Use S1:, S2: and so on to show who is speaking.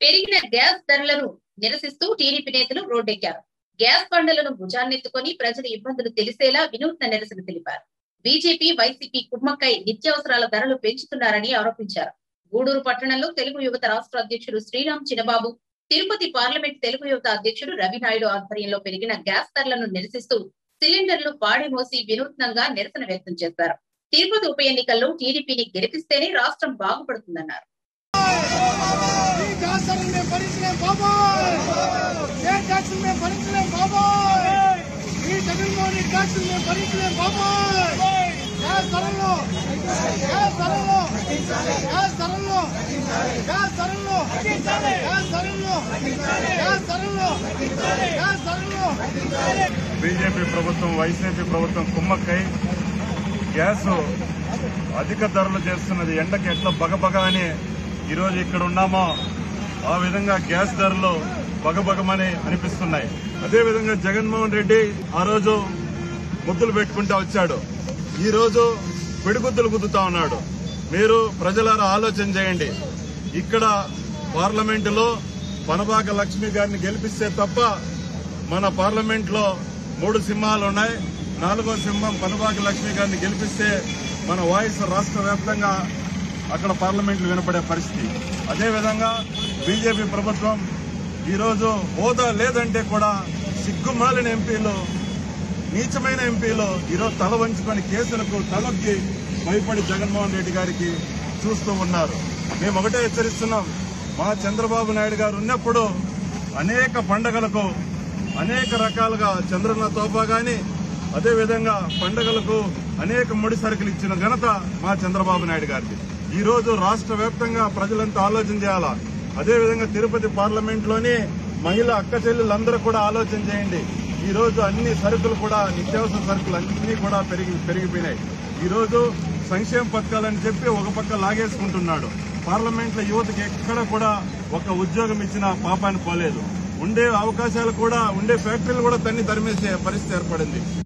S1: పెరిగిన గ్యాస్ ధరలను నిరసిస్తూ టీడీపీ నేతలు రోడ్డెక్కారు గ్యాస్ బండలను భుజాన్నెత్తుకొని ప్రజల ఇబ్బందులు తెలిసేలా వినూత్న నిరసన తెలిపారు బీజేపీ వైసీపీ కుమ్మక్కై నిత్యావసరాల ధరలు పెంచుతున్నారని ఆరోపించారు గూడూరు పట్టణంలో తెలుగు యువత రాష్ట్ర అధ్యక్షుడు శ్రీరామ్ చినబాబు తిరుపతి పార్లమెంట్ తెలుగు యువత అధ్యక్షుడు రవినాయుడు ఆధ్వర్యంలో పెరిగిన గ్యాస్ ధరలను నిరసిస్తూ సిలిండర్లు పాడి మోసి వినూత్నంగా నిరసన వ్యక్తం చేశారు తిరుపతి ఉప ఎన్నికల్లో టీడీపీని గెలిపిస్తేనే రాష్ట్రం బాగుపడుతుందన్నారు
S2: ఈ గ్యాసులు మేము భరించలేం బాబాయ్ ఏ ట్యాక్సులు మేము భరించలేం బాబాయ్ ఈ జగన్మోహన్ రెడ్డి ట్యాక్సులు మేము భరించలేం బాబాయ్ గ్యాస్ ధరల్లో గ్యాస్ ధరల్లో గ్యాస్ ధరల్లో గ్యాస్ ధరల్లో గ్యాస్ ధరల్లో గ్యాస్ ధరల్లో గ్యాస్ ధరల్లో
S3: బీజేపీ ప్రభుత్వం వైసీపీ ప్రభుత్వం కుమ్మక్కై గ్యాస్ అధిక ధరలు చేస్తున్నది ఎండకి ఎట్లా బగబగ అని ఈరోజు ఇక్కడ ఉన్నామో ఆ విధంగా గ్యాస్ ధరలు బగబగమని అనిపిస్తున్నాయి అదేవిధంగా జగన్మోహన్ రెడ్డి ఆ రోజు ముద్దులు పెట్టుకుంటా వచ్చాడు ఈ రోజు పిడిగుద్దులు గుద్దుతా ఉన్నాడు మీరు ప్రజలారా ఆలోచన చేయండి ఇక్కడ పార్లమెంటులో పనబాక లక్ష్మి గారిని గెలిపిస్తే తప్ప మన పార్లమెంట్ లో మూడు సింహాలు ఉన్నాయి నాలుగో సింహం పనబాక లక్ష్మి గారిని గెలిపిస్తే మన వాయిస్ రాష్ట్ర వ్యాప్తంగా అక్కడ పార్లమెంట్లు వినపడే పరిస్థితి అదేవిధంగా బీజేపీ ప్రభుత్వం ఈరోజు హోదా లేదంటే కూడా సిగ్గుమాలిన ఎంపీలు నీచమైన ఎంపీలు ఈరోజు తల వంచుకొని కేసులకు తలొక్కి భయపడి జగన్మోహన్ రెడ్డి గారికి చూస్తూ ఉన్నారు మేము ఒకటే హెచ్చరిస్తున్నాం మా చంద్రబాబు నాయుడు గారు ఉన్నప్పుడు అనేక పండగలకు అనేక రకాలుగా చంద్రన్న తోపా గాని అదేవిధంగా పండగలకు అనేక ముడి సరుకులు ఇచ్చిన ఘనత మా చంద్రబాబు నాయుడు గారిది ఈ రోజు రాష్ట్ర వ్యాప్తంగా ప్రజలంతా ఆలోచన చేయాలా అదేవిధంగా తిరుపతి పార్లమెంట్ లోని మహిళా అక్క చెల్లెలందరూ కూడా ఆలోచన చేయండి ఈ రోజు అన్ని సరుకులు కూడా నిత్యావసర సరుకులు అన్ని కూడా పెరిగి పెరిగిపోయినాయి ఈ రోజు సంక్షేమ పథకాలని చెప్పి ఒక పక్క లాగేసుకుంటున్నాడు పార్లమెంట్ లో యువతకి ఎక్కడ కూడా ఒక ఉద్యోగం ఇచ్చిన పాపాన్ని పోలేదు ఉండే అవకాశాలు కూడా ఉండే ఫ్యాక్టరీలు కూడా తన్ని తరిమేసే పరిస్థితి ఏర్పడింది